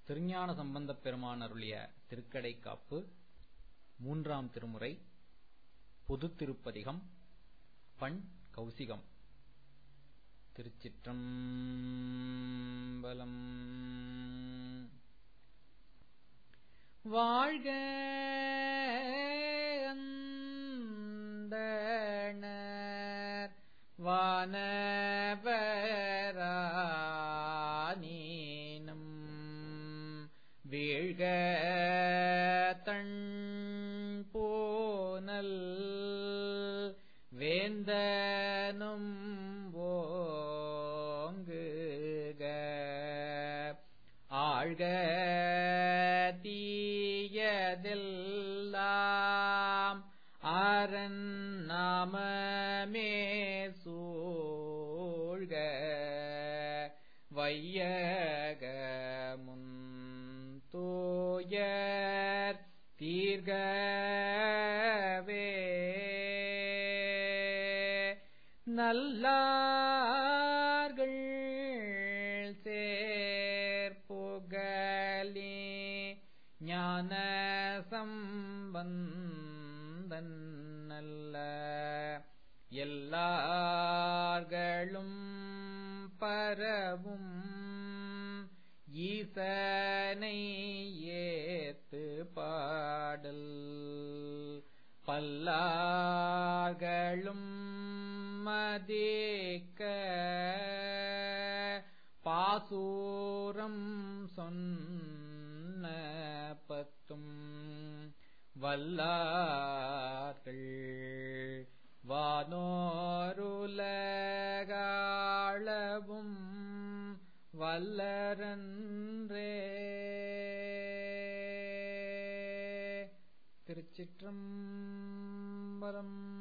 திருஞான சம்பந்தப் பெருமான் அருளிய திருக்கடைக்காப்பு மூன்றாம் திருமுறை பொதுத் திருப்பதிகம் பண் கௌசிகம் திருச்சிற்றம்பலம் வாழ்க அந்தணர் வானவரானீனம் வீழ்க தண் போனல் வேந்தனும் ஓங்குக ஆழ்க தீயதெல்லாம் அரண் நாமமே சூழ்க வையகமுன் தூயர் தீர்கவே நல்லார்கள் சேர்ப்புகழி ஞான சம்பந்தன் நல்ல எல்லார்களும் பரவும் ஈசனை ஏத்து பாடல் பல்லார்களும் மதிக்க பாசூரம் சொன்ன பத்தும் வல்லார்கள் வானோருலகாளவும் வல்லரன்றே திருச்சிற்றம்பலம்